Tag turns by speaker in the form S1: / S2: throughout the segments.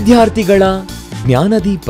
S1: ವಿದ್ಯಾರ್ಥಿಗಳ ಜ್ಞಾನದೀಪ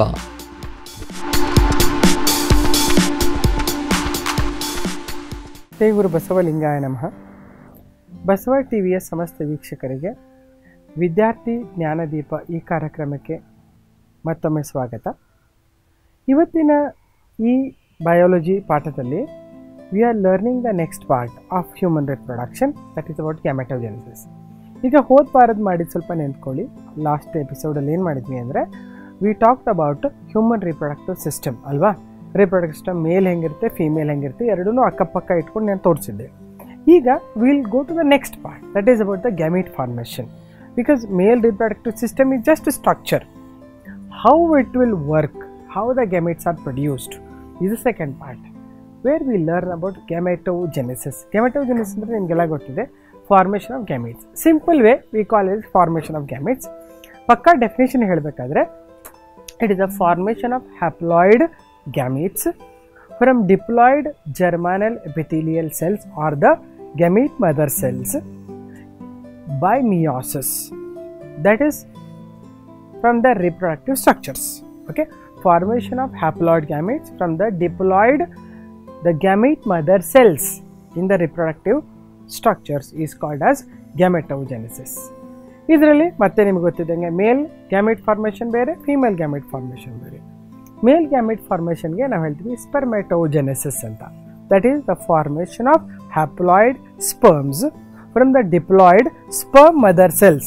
S2: ಶ್ರೀ ಗುರು ಬಸವಲಿಂಗಾಯ ನಮಃ ಬಸವ ಟಿವಿಯ ಸಮಸ್ತ ವೀಕ್ಷಕರಿಗೆ ವಿದ್ಯಾರ್ಥಿ ಜ್ಞಾನದೀಪ ಈ ಕಾರ್ಯಕ್ರಮಕ್ಕೆ ಮತ್ತೊಮ್ಮೆ ಸ್ವಾಗತ ಇವತ್ತಿನ ಈ ಬಯಾಲಜಿ ಪಾಠದಲ್ಲಿ we are learning the next part of human reproduction that is about gametogenesis ಈಗ ಹೋದ ವಾರದ ಮಾಡಿದ ಸ್ವಲ್ಪ ನೆನ್ಕೊಳ್ಳಿ ಲಾಸ್ಟ್ ಎಪಿಸೋಡಲ್ಲಿ ಏನು ಮಾಡಿದ್ವಿ ಅಂದರೆ we talked about human reproductive system ಅಲ್ವಾ ರಿಪ್ರೊಡಕ್ಟಿವ್ ಸಿಸ್ಟಮ್ ಮೇಲ್ ಹೆಂಗಿರುತ್ತೆ ಫೀಮೇಲ್ ಹೆಂಗಿರುತ್ತೆ ಎರಡೂ ಅಕ್ಕಪಕ್ಕ ಇಟ್ಕೊಂಡು ನಾನು ತೋರಿಸಿದ್ದೆ ಈಗ will go to the next part that is about the gamete formation because male reproductive system is just structure how it will work, how the gametes are produced is the second part where we learn about gametogenesis. Gametogenesis ಅಂದರೆ ನಿಮಗೆಲ್ಲ ಗೊತ್ತಿದೆ formation of gametes simple way we call is formation of gametes ಪಕ್ಕಾ definition ಹೇಳಬೇಕಾದ್ರೆ it is a formation of haploid gametes from diploid germinal epithelial cells or the gamete mother cells by meiosis that is from the reproductive structures okay formation of haploid gametes from the diploid the gamete mother cells in the reproductive structures is called as gametogenesis ಇದರಲ್ಲಿ ಮತ್ತೆ ನಿಮ್ಗೆ ಗೊತ್ತಿದ್ದಂಗೆ male gamete formation ಬೇರೆ female gamete formation ಬೇರೆ male gamete ಫಾರ್ಮೇಷನ್ಗೆ ನಾವು ಹೇಳ್ತೀವಿ spermatogenesis ಅಂತ that is the formation of haploid sperms from the diploid sperm mother cells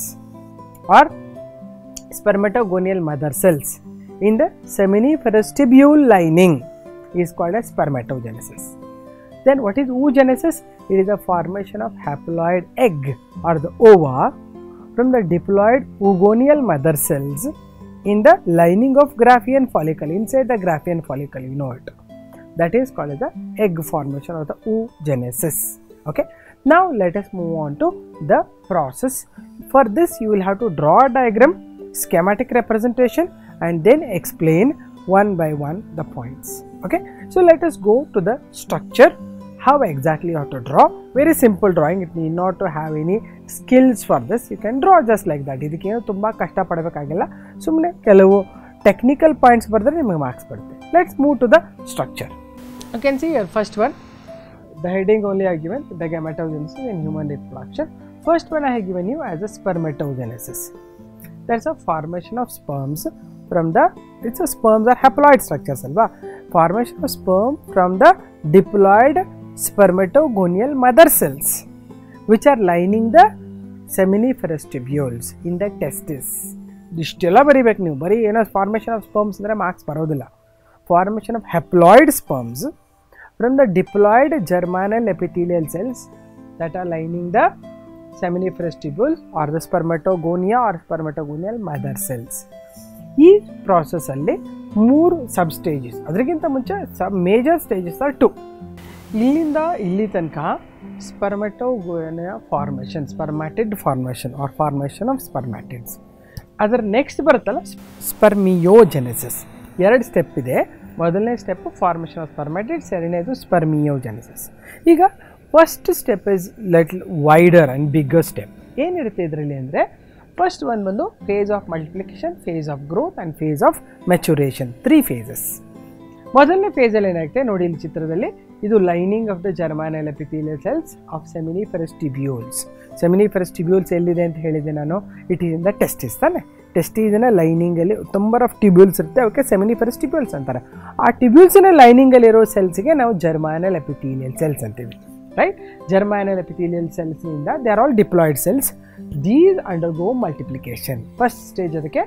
S2: or spermatogonial mother cells in the seminiferous tubule lining is called as spermatogenesis. Then what is oogenesis? It is the formation of haploid egg or the ova from the diploid oogonial mother cells in the lining of Graafian follicle, inside the Graafian follicle, you know it. That is called as the egg formation or the oogenesis. Okay. Now let us move on to the process. For this you will have to draw a diagram schematic representation and then explain one by one the points okay so let us go to the structure how exactly you have to draw very simple drawing it need not to have any skills for this you can draw just like that ಇದಕ್ಕೇನು ತುಂಬ ಕಷ್ಟ ಪಡಬೇಕಾಗಿಲ್ಲ ಸುಮ್ಮನೆ ಕೆಲವು technical points ಬರೆದ್ರೆ ನಿಮಗೆ marks ಬರುತ್ತೆ let's move to the structure you can see here first one the heading only I given the gametogenesis in human reproduction. First one I have given you as a spermatogenesis. That's a formation of sperms from the it's a sperms are haploid structures alva formation of sperm from the diploid spermatogonial mother cells which are lining the seminiferous tubules in the testis ಇಷ್ಟೆಲ್ಲ ಬರಿಬೇಕು ನೀವು ಬರೀ ಏನೋ formation of sperms ಅಂದರೆ marks ಬರೋದಿಲ್ಲ formation of haploid sperms from the diploid germinal epithelial cells that are lining the seminiferous tubule or the spermatogonia or spermatogonial mother cells. ಈ ಪ್ರಾಸೆಸ್ಸಲ್ಲಿ ಮೂರು ಸಬ್ stages ಅದಕ್ಕಿಂತ ಮುಂಚೆ sub major stages are two ಇಲ್ಲಿಂದ ಇಲ್ಲಿ ತನಕ spermatogonia formation spermatid formation or formation of spermatids ಅದರ next ಬರುತ್ತಲ್ಲ ಸ್ಪರ್ಮಿಯೋಜೆನೆಸಿಸ್ ಎರಡು ಸ್ಟೆಪ್ ಇದೆ ಮೊದಲನೇ ಸ್ಟೆಪ್ ಫಾರ್ಮೇಷನ್ ಆಫ್ ಸ್ಪರ್ಮ್ಯಾಟಿಡ್ಸ್ ಎರಡನೇದು ಸ್ಪರ್ಮಿಯೋಜೆನೆಸಿಸ್ ಈಗ first step is little wider and bigger step ಏನಿರುತ್ತೆ ಇದರಲ್ಲಿ ಅಂದರೆ ಫಸ್ಟ್ ಒಂದು ಬಂದು phase of multiplication phase of growth and phase of maturation three phases ಮೊದಲನೇ ಫೇಸಲ್ಲಿ ಏನಾಗುತ್ತೆ ನೋಡಿ ಇಲ್ಲಿ ಚಿತ್ರದಲ್ಲಿ ಇದು lining of the germinal epithelial cells of seminiferous tubules seminiferous tubules ಎಲ್ಲಿದೆ ಅಂತ ಹೇಳಿದೆ ನಾನು it is in the testis ತಾನೆ ಟೆಸ್ಟೀಸಿನ ಲೈನಿಂಗಲ್ಲಿ ನಂಬರ್ ಆಫ್ ಟಿಬ್ಯೂಲ್ಸ್ ಇರುತ್ತೆ ಅವಕ್ಕೆ ಸೆಮಿನಿಫೆರಸ್ ಟಿಬ್ಯೂಲ್ಸ್ ಅಂತಾರೆ ಆ ಟಿಬ್ಯೂಲ್ಸಿನ ಲೈನಿಂಗಲ್ಲಿರೋ ಸೆಲ್ಸ್ಗೆ ನಾವು ಜರ್ಮಾನಲ್ ಎಪಿಥೀಲಿಯಲ್ ಸೆಲ್ಸ್ ಅಂತೀವಿ ರೈಟ್ ಜರ್ಮಾನಲ್ ಎಪಿಥೀಲಿಯಲ್ ಸೆಲ್ಸ್ನಿಂದ they are all diploid cells these undergo multiplication first stage ಅದಕ್ಕೆ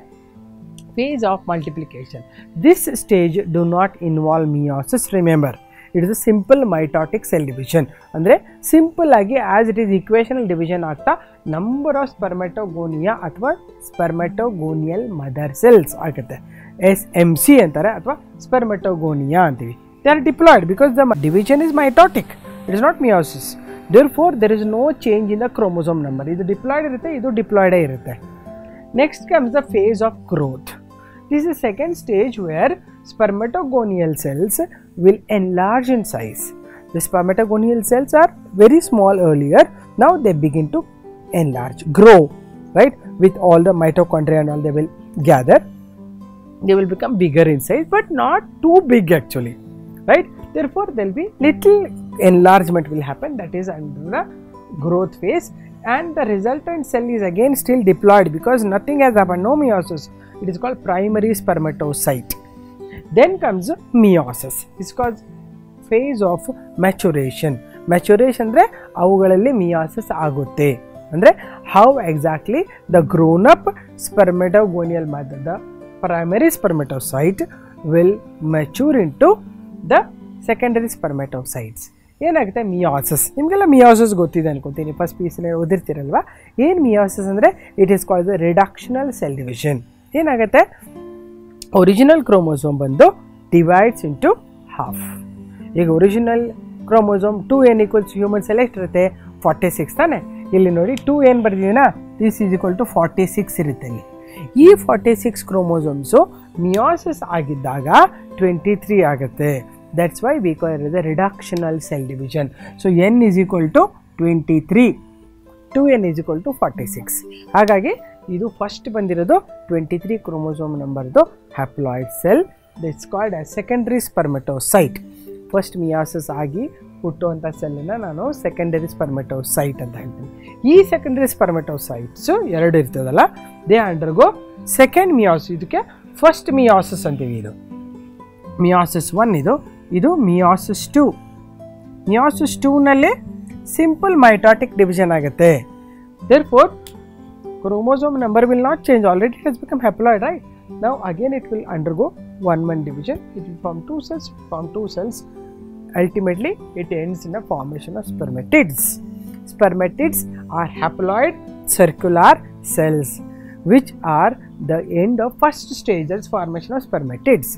S2: phase of multiplication. This stage do not involve meiosis remember. It is a simple mitotic cell division. ಅಂದರೆ simple ಆಗಿ as it is equational division ಆಗ್ತಾ number of spermatogonia ಅಥವಾ spermatogonial mother cells ಆಗುತ್ತೆ S M C ಅಂತಾರೆ ಅಥವಾ spermatogonia ಅಂತೀವಿ they are diploid because the division is mitotic it is not meiosis therefore there is no change in the chromosome number ಇದು diploid ಇರುತ್ತೆ ಇದು ಡಿಪ್ಲಾಯ್ಡೇ ಇರುತ್ತೆ Next comes the phase of growth. This is the second stage where spermatogonial cells will enlarge in size. The spermatogonial cells are very small earlier, now they begin to enlarge, grow, right? With all the mitochondria and all, they will gather they will become bigger in size but not too big actually right therefore there will be little enlargement will happen that is under the growth phase and the resultant cell is again still diploid because nothing has happened no meiosis it is called primary spermatocyte then comes meiosis it's called phase of maturation maturation ಅಂದರೆ ಅವುಗಳಲ್ಲಿ meiosis ಆಗುತ್ತೆ ಅಂದರೆ how exactly the grown up spermatogonial the primary spermatocyte will mature into the secondary spermatocytes ಏನಾಗುತ್ತೆ ಮಿಯಾಸಿಸ್ ನಿಮಗೆಲ್ಲ ಮಿಯಾಸಿಸ್ ಗೊತ್ತಿದೆ ಅನ್ಕೊತೀನಿ first ಪೀಸಲ್ಲಿ ಓದಿರ್ತೀರಲ್ವ ಏನು meiosis ಅಂದರೆ it is called the reductional cell division ಏನಾಗುತ್ತೆ ಒರಿಜಿನಲ್ ಕ್ರೋಮೋಸೋಮ್ ಬಂದು ಡಿವೈಡ್ಸ್ ಇಂಟು ಹಾಫ್ ಈಗ original chromosome two N equals humans ಎಲ್ಲ ಎಷ್ಟಿರುತ್ತೆ ಫಾರ್ಟಿ ಸಿಕ್ಸ್ ತಾನೆ ಇಲ್ಲಿ ನೋಡಿ ಟು ಏನು ಬರ್ದಿದ್ದೀನಾ this is equal to forty six ಇರುತ್ತೆ ಇಲ್ಲಿ ಈ ಫಾರ್ಟಿ ಸಿಕ್ಸ್ ಕ್ರೋಮೋಸೋಮ್ಸು ಮಿಯಾಸಿಸ್ ಆಗಿದ್ದಾಗ ಟ್ವೆಂಟಿ ತ್ರೀ ಆಗುತ್ತೆ that's why we call is the reductional cell division so N is equal to twenty three two N is equal to forty six ಹಾಗಾಗಿ ಇದು first ಬಂದಿರೋದು twenty three chromosome ನಂಬರ್ದು haploid cell that's called as secondary spermatocyte first meiosis ಆಗಿ ಹುಟ್ಟುವಂಥ ಸೆಲ್ಲನ್ನು ನಾನು secondary ಸ್ಪರ್ಮೆಟೋಸೈಟ್ ಅಂತ ಹೇಳ್ತೀನಿ ಈ ಸೆಕೆಂಡರಿ ಸ್ಪರ್ಮೆಟೋಸೈಟ್ಸು ಎರಡು ಇರ್ತದಲ್ಲ ದೇ ಅಂಡರ್ಗೋ ಸೆಕೆಂಡ್ ಮಿಯಾಸಿಸ್ ಇದಕ್ಕೆ ಫಸ್ಟ್ ಮಿಯಾಸಿಸ್ ಅಂತೀವಿ ಇದು ಮಿಯಾಸಿಸ್ ಒನ್ ಇದು ಇದು ಮಿಯಾಸಿಸ್ ಟು ಮಿಯಾಸಿಸ್ ಟೂನಲ್ಲಿ ಸಿಂಪಲ್ ಮೈಟಾಟಿಕ್ ಡಿವಿಷನ್ ಆಗುತ್ತೆ there four chromosome number will not change already it has become haploid right now again it will undergo one one division it will form two cells form two cells ultimately it ends in a formation of spermatids spermatids are haploid circular cells which are the end of first stage as formation of spermatids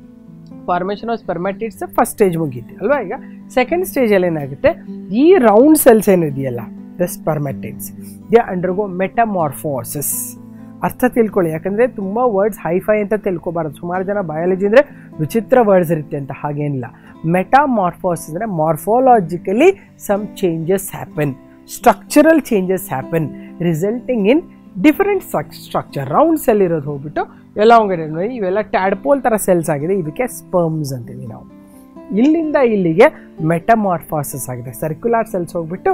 S2: formation of spermatids first stage ಮುಗೀತು ಅಲ್ವಾ ಈಗ second ಸ್ಟೇಜಲ್ಲಿ ಏನಾಗುತ್ತೆ ಈ round cells ಏನಿದೆಯಲ್ಲ the spermatids they undergo metamorphosis ಅರ್ಥ ತಿಳ್ಕೊಳ್ಳಿ ಯಾಕಂದರೆ ತುಂಬ ವರ್ಡ್ಸ್ ಹೈಫೈ ಅಂತ ತಿಳ್ಕೊಬಾರ್ದು ಸುಮಾರು ಜನ ಬಯಾಲಜಿ ಅಂದರೆ ವಿಚಿತ್ರ ವರ್ಡ್ಸ್ ಇರುತ್ತೆ ಅಂತ ಹಾಗೇನಿಲ್ಲ ಮೆಟಾಮಾರ್ಫೋಸಿಸ್ ಅಂದರೆ morphologically some changes happen structural changes happen resulting in different structure round cell ಇರೋದು ಹೋಗ್ಬಿಟ್ಟು ಎಲಾಂಗೇಟೆಡ್ ನೋಡಿ ಇವೆಲ್ಲ ಟ್ಯಾಡ್ಪೋಲ್ ಥರ ಸೆಲ್ಸ್ ಆಗಿದೆ ಇದಕ್ಕೆ ಸ್ಪರ್ಮ್ಸ್ ಅಂತೀವಿ ನಾವು ಇಲ್ಲಿಂದ ಇಲ್ಲಿಗೆ ಮೆಟಮಾರ್ಫಾಸಿಸ್ ಆಗಿದೆ ಸರ್ಕ್ಯುಲರ್ ಸೆಲ್ಸ್ ಹೋಗ್ಬಿಟ್ಟು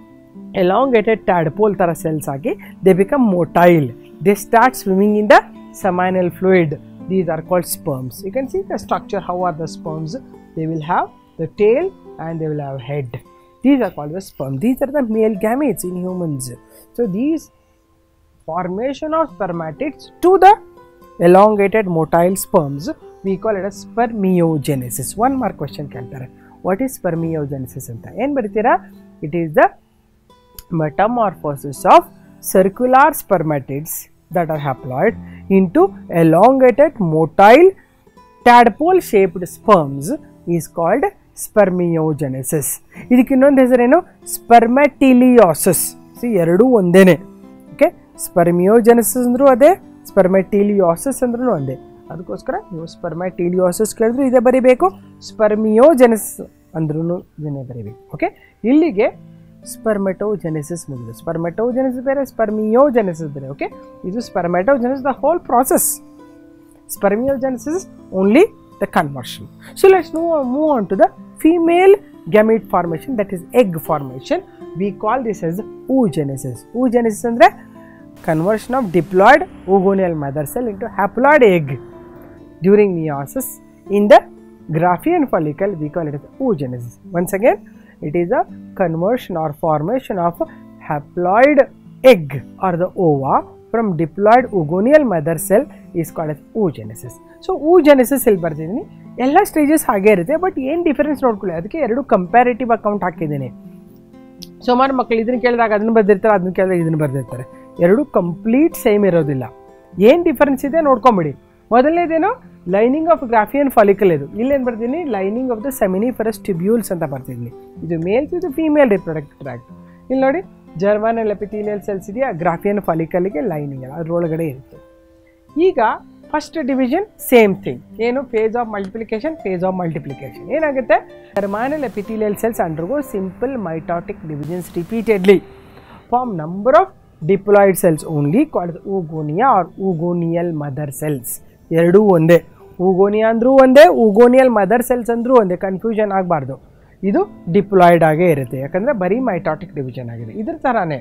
S2: ಎಲಾಂಗೇಟೆಡ್ ಟ್ಯಾಡ್ಪೋಲ್ ಥರ ಸೆಲ್ಸ್ ಆಗಿ they become motile they start swimming in the seminal fluid these are called sperms you can see the structure how are the sperms they will have the tail and they will have head these are called the sperm these are the male gametes in humans so these formation of spermatids to the elongated motile sperms we call it as spermiogenesis one more question ಕೇಳ್ತಾರೆ what is spermiogenesis ಅಂತ ಏನು ಬರೀತೀರಾ it is the metamorphosis of circular spermatids that are haploid into elongated motile tadpole shaped sperms is called spermiogenesis ಇದಕ್ಕೆ ಇನ್ನೊಂದು ಹೆಸರೇನು ಸ್ಪರ್ಮೆಟಿಲಿಯಾಸಿಸ್ C ಎರಡೂ ಒಂದೇನೆ okay ಸ್ಪರ್ಮಿಯೋಜೆನೆಸಿಸ್ ಅಂದರೂ ಅದೇ ಸ್ಪರ್ಮೆಟಿಲಿಯಾಸಿಸ್ ಅಂದ್ರೂ ಒಂದೇ ಅದಕ್ಕೋಸ್ಕರ ನೀವು ಸ್ಪರ್ಮೆಟಿಲಿಯಾಸಿಸ್ ಕೇಳಿದ್ರು ಇದೇ ಬರಿಬೇಕು ಸ್ಪರ್ಮಿಯೋಜೆನೆಸ್ ಅಂದ್ರೂ ಇದನ್ನೇ ಬರಿಬೇಕು ಓಕೆ ಇಲ್ಲಿಗೆ ಸ್ಪರ್ಮೆಟೋಜೆನೆಸಿಸ್ ಮುಗಿದು ಸ್ಪರ್ಮೆಟೋಜೆನೆಸಿಸ್ ಬೇರೆ ಸ್ಪರ್ಮಿಯೋಜೆನೆಸಿಸ್ ಬೇರೆ ಓಕೆ ಇದು spermatogenesis the whole process spermiogenesis only the conversion. So let's move, move on to the female gamete formation that is egg formation. We call this as oogenesis. Oogenesis ಅಂದ್ರೆ conversion of diploid oogonial mother cell into haploid egg during meiosis. In the Graafian follicle, we call it as oogenesis. Once again, it is a conversion or formation of haploid egg or the ova from diploid oogonial mother cell is called as oogenesis. So oogenesis ಇಲ್ಲಿ ಬರ್ತಿದ್ದೀನಿ ಎಲ್ಲ stages ಹಾಗೆ ಇರುತ್ತೆ but ಏನು difference ನೋಡ್ಕೊಳ್ಳಿ ಅದಕ್ಕೆ ಎರಡು comparative account ಹಾಕಿದ್ದೀನಿ ಸುಮಾರು ಮಕ್ಕಳು ಇದನ್ನ ಕೇಳಿದಾಗ ಅದನ್ನು ಬರ್ದಿರ್ತಾರೆ ಅದನ್ನ ಕೇಳಿದಾಗ ಇದನ್ನು ಬರ್ದಿರ್ತಾರೆ ಎರಡು ಕಂಪ್ಲೀಟ್ ಸೇಮ್ ಇರೋದಿಲ್ಲ ಏನು ಡಿಫರೆನ್ಸ್ ಇದೆ ನೋಡ್ಕೊಂಬಿಡಿ ಮೊದಲನೇದೇನು ಲೈನಿಂಗ್ ಆಫ್ ಗ್ರಾಫಿಯನ್ ಫಾಲಿಕಲ್ ಇದು ಇಲ್ಲೇನು ಬರ್ತೀನಿ lining of the seminiferous tubules ಅಂತ ಬರ್ತಿದ್ದೀನಿ ಇದು ಮೇಲ್ಸ್ ಇದು ಫೀಮೇಲ್ ರಿಪ್ರೊಡಕ್ಟ್ ಟ್ರ್ಯಾಕ್ಟ್ ಇಲ್ಲಿ ನೋಡಿ ಜರ್ಮನ್ ಎಪಿಥೀಲಿಯಲ್ ಸೆಲ್ಸ್ ಇದೆಯಾ ಗ್ರಾಫಿಯನ್ ಫಾಲಿಕಲ್ಗೆ ಲೈನಿಂಗ್ ಅದರೊಳಗಡೆ ಇರುತ್ತೆ ಈಗ ಫಸ್ಟ್ ಡಿವಿಷನ್ ಸೇಮ್ ಥಿಂಗ್ ಏನು phase of multiplication phase of multiplication ಏನಾಗುತ್ತೆ germinal epithelial cells undergo simple mitotic divisions repeatedly form number of diploid cells only called oogonia or oogonial mother cells ಎರಡೂ ಒಂದೇ ಊಗೋನಿಯಾ ಅಂದರೂ ಒಂದೇ ಊಗೋನಿಯಲ್ mother cells ಅಂದರೂ ಒಂದೇ confusion ಆಗಬಾರ್ದು ಇದು ಡಿಪ್ಲಾಯ್ಡ್ ಆಗೇ ಇರುತ್ತೆ ಯಾಕಂದರೆ ಬರೀ ಮೈಟಾಟಿಕ್ ಡಿವಿಷನ್ ಆಗಿದೆ ಇದ್ರ ಥರನೇ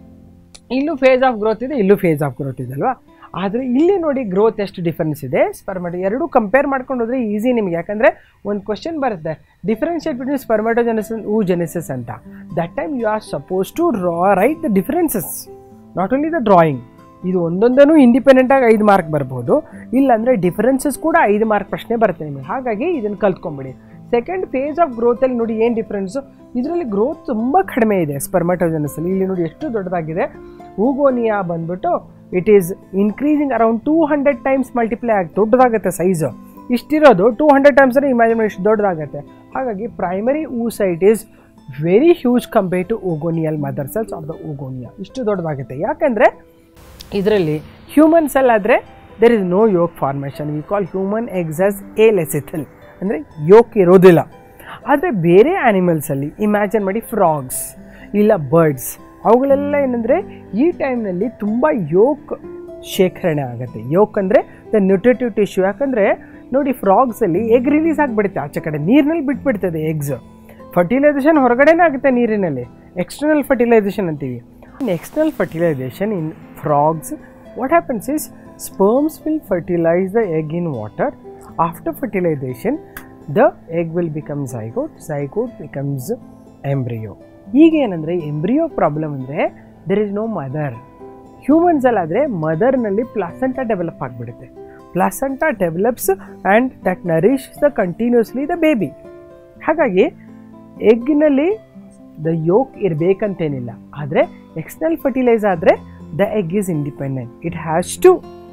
S2: ಇಲ್ಲೂ ಫೇಸ್ ಆಫ್ ಗ್ರೋತ್ ಇದೆ ಇಲ್ಲೂ ಫೇಸ್ ಆಫ್ ಗ್ರೋತ್ ಇದೆ ಅಲ್ವಾ ಆದರೆ ಇಲ್ಲಿ ನೋಡಿ ಗ್ರೋತ್ ಎಷ್ಟು ಡಿಫರೆನ್ಸ್ ಇದೆ ಸ್ಪರ್ಮಟೋ ಎರಡೂ ಕಂಪೇರ್ ಮಾಡ್ಕೊಂಡು ಹೋದ್ರೆ ಈಸಿ ನಿಮಗೆ ಯಾಕಂದರೆ ಒಂದು ಕ್ವಶನ್ ಬರುತ್ತೆ ಡಿಫರೆನ್ಷಿಯೇಟ್ ಬಿಟ್ವೀನ್ ಸ್ಪರ್ಮಟೋಜೆನೆಸಿಸ್ ಊ ಜೆನೆಸಿಸ್ ಅಂತ that time you are suppose to draw right the differences not only the drawing ಇದು ಒಂದೊಂದನ್ನು ಇಂಡಿಪೆಂಡೆಂಟಾಗಿ ಐದು ಮಾರ್ಕ್ ಬರ್ಬೋದು ಇಲ್ಲಾಂದರೆ ಡಿಫರೆನ್ಸಸ್ ಕೂಡ ಐದು ಮಾರ್ಕ್ ಪ್ರಶ್ನೆ ಬರುತ್ತೆ ನಿಮಗೆ ಹಾಗಾಗಿ ಇದನ್ನು ಕಲ್ತ್ಕೊಂಬಿಡಿ ಸೆಕೆಂಡ್ ಫೇಸ್ ಆಫ್ ಗ್ರೋತಲ್ಲಿ ನೋಡಿ ಏನು ಡಿಫ್ರೆನ್ಸು ಇದರಲ್ಲಿ ಗ್ರೋತ್ ತುಂಬ ಕಡಿಮೆ ಇದೆ ಸ್ಪರ್ಮಟೋಜನಸಲ್ಲಿ ಇಲ್ಲಿ ನೋಡಿ ಎಷ್ಟು ದೊಡ್ಡದಾಗಿದೆ ಊಗೋನಿಯಾ ಬಂದ್ಬಿಟ್ಟು it is increasing around two hundred times multiply ಆಗಿ ದೊಡ್ಡದಾಗುತ್ತೆ ಸೈಜು ಇಷ್ಟಿರೋದು ಟೂ ಹಂಡ್ರೆಡ್ ಟೈಮ್ಸ್ ಇಮ್ಯಾಜಿನ್ ಮಾಡಿ ಇಷ್ಟು ದೊಡ್ಡದಾಗುತ್ತೆ ಹಾಗಾಗಿ primary oocyte is very huge compare to oogonial mother cells of the oogonia ಇಷ್ಟು ದೊಡ್ಡದಾಗುತ್ತೆ ಯಾಕಂದರೆ ಇದರಲ್ಲಿ ಹ್ಯೂಮನ್ ಸೆಲ್ ಆದರೆ there is no yolk formation we call human eggs alecithal ಅಂದರೆ ಯೋಕ್ ಇರೋದಿಲ್ಲ ಆದರೆ ಬೇರೆ ಆ್ಯನಿಮಲ್ಸಲ್ಲಿ ಇಮ್ಯಾಜಿನ್ ಮಾಡಿ ಫ್ರಾಗ್ಸ್ ಇಲ್ಲ ಬರ್ಡ್ಸ್ ಅವುಗಳೆಲ್ಲ ಏನಂದರೆ ಈ ಟೈಮ್ನಲ್ಲಿ ತುಂಬ ಯೋಕ್ ಶೇಖರಣೆ ಆಗುತ್ತೆ ಯೋಕ್ ಅಂದರೆ ದ ನ್ಯೂಟ್ರಿಟಿವ್ ಟಿಶ್ಯೂ ಯಾಕಂದರೆ ನೋಡಿ ಫ್ರಾಗ್ಸಲ್ಲಿ ಎಗ್ ರಿಲೀಸ್ ಆಗಿಬಿಡುತ್ತೆ ಆಚೆ ಕಡೆ ನೀರಿನಲ್ಲಿ ಬಿಟ್ಬಿಡ್ತದೆ ಎಗ್ಸ್ ಫರ್ಟಿಲೈಸೇಷನ್ ಹೊರಗಡೆನೇ ಆಗುತ್ತೆ ನೀರಿನಲ್ಲಿ ಎಕ್ಸ್ಟರ್ನಲ್ ಫರ್ಟಿಲೈಸೇಷನ್ ಅಂತೀವಿ external fertilisation in frogs what happens is sperms will fertilize the egg in water after fertilization the egg will become zygote zygote becomes embryo ಈಗ ಏನಂದರೆ ಎಂಬ್ರಿಯೋ ಪ್ರಾಬ್ಲಮ್ ಅಂದರೆ ದೆರ್ ಇಸ್ ನೋ ಮದರ್ ಹ್ಯೂಮನ್ಸಲ್ಲಾದರೆ ಮದರ್ನಲ್ಲಿ placenta develop ಆಗಿಬಿಡುತ್ತೆ placenta develops and that nourish the continuously the baby ಹಾಗಾಗಿ ಎಗ್ನಲ್ಲಿ the yolk ಇರಬೇಕಂತೇನಿಲ್ಲ ಆದರೆ ಎಕ್ಸ್ಟರ್ನಲ್ ಫರ್ಟಿಲೈಸ್ ಆದರೆ the egg is independent. It has to